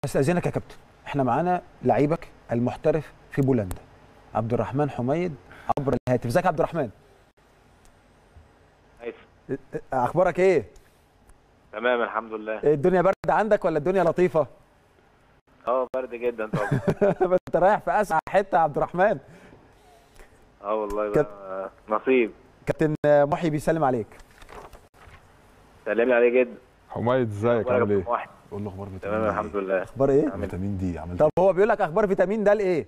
استاذنك يا كابتن احنا معانا لعيبك المحترف في بولندا عبد الرحمن حميد عبر الهاتف ازيك يا عبد الرحمن كويس اخبارك ايه تمام الحمد لله الدنيا برد عندك ولا الدنيا لطيفه اه برد جدا طبعا انت رايح في اسعى حته يا عبد الرحمن اه والله كابتن. بقى نصيب كابتن محي بيسلم عليك سلم لي عليه جدا حميد ازيك وأنا عامل ايه؟ رقم واحد قول له اخبار فيتامين تمام دي الحمد لله اخبار ايه فيتامين دي عملت طب هو بيقول لك اخبار فيتامين د لايه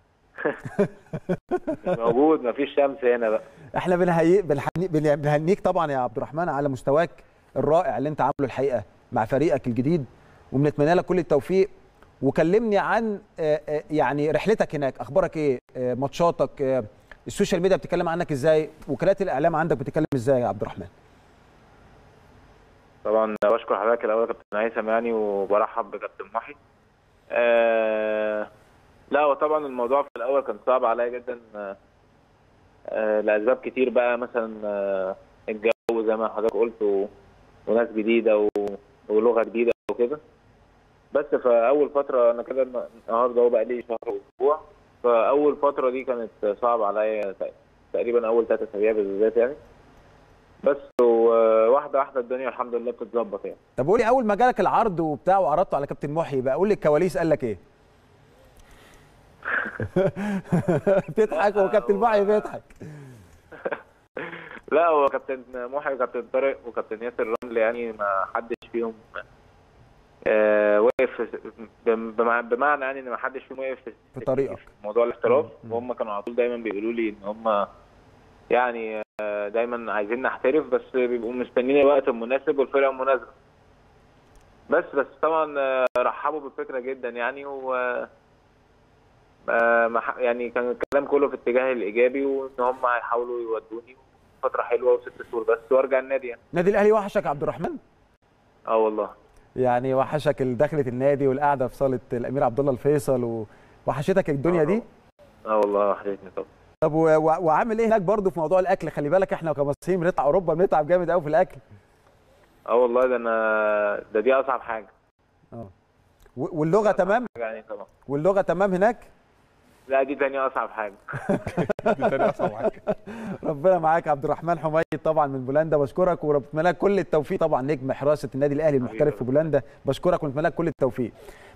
مش موجود مفيش شمس هنا بقى احنا بنهيئ بنهني- بن- بنهنيك طبعا يا عبد الرحمن على مستواك الرائع اللي انت عامله الحقيقه مع فريقك الجديد وبنتمنى لك كل التوفيق وكلمني عن آه، آه، يعني رحلتك هناك اخبارك ايه آه، ماتشاتك آه، السوشيال ميديا بتتكلم عنك ازاي وكالات الاعلام عندك بتتكلم ازاي يا عبد الرحمن طبعا بشكر حضرتك الاول يا كابتن هيثم يعني وبرحب بكابتن محي آه لا هو طبعا الموضوع في الاول كان صعب عليا جدا آه آه لاسباب كتير بقى مثلا آه الجو زي ما حضرتك قلت و... وناس جديده و... ولغه جديده وكده بس فاول فتره انا كده النهارده هو بقى لي شهر واسبوع فاول فتره دي كانت صعبه عليا تقريبا اول ثلاث اسابيع بالذات يعني بس وواحده واحده الدنيا الحمد لله بتتظبط يعني طب قولي اول ما جالك العرض وبتاع وعرضته على كابتن محي بقى قول لي الكواليس قال لك ايه بتضحك وكابتن محي بيضحك لا هو كابتن محي وكابتن طارق وكابتن ياسر رمل يعني ما حدش فيهم آه وقف بم- بمع- بمعنى يعني ان ما حدش فيهم وقف في طريقك. موضوع الاحتراف مم. وهم كانوا على طول دايما بيقولوا لي ان هم يعني آه، دايما عايزين نحترف بس بيبقوا مستنيين الوقت المناسب والفرقه المناسبه بس بس طبعا آه، رحبوا بالفكره جدا يعني و آه، ما ح- يعني كان الكلام كله في الاتجاه الايجابي وان هم هيحاولوا يودوني فتره حلوه وست شهور بس وارجع النادي يعني نادي الاهلي وحشك يا عبد الرحمن اه والله يعني وحشك دخلة النادي والقعده في صاله الامير عبد الله الفيصل ووحشتك الدنيا دي اه والله وحشتني طبعا طب و- و- وعامل ايه هناك برضه في موضوع الاكل خلي بالك احنا كمصريين بنطلع اوروبا بنتعب جامد قوي في الاكل اه والله ده انا ده دي اصعب حاجه اه و- واللغه تمام يعني طبعا واللغه تمام هناك لا دي تاني اصعب حاجه دي تاني اصعب حاجه ربنا معاك يا عبد الرحمن حميد طبعا من بولندا بشكرك وبتمنى لك كل التوفيق طبعا نجم حراسه النادي الاهلي المحترف في بولندا بشكرك ونتمنى لك كل التوفيق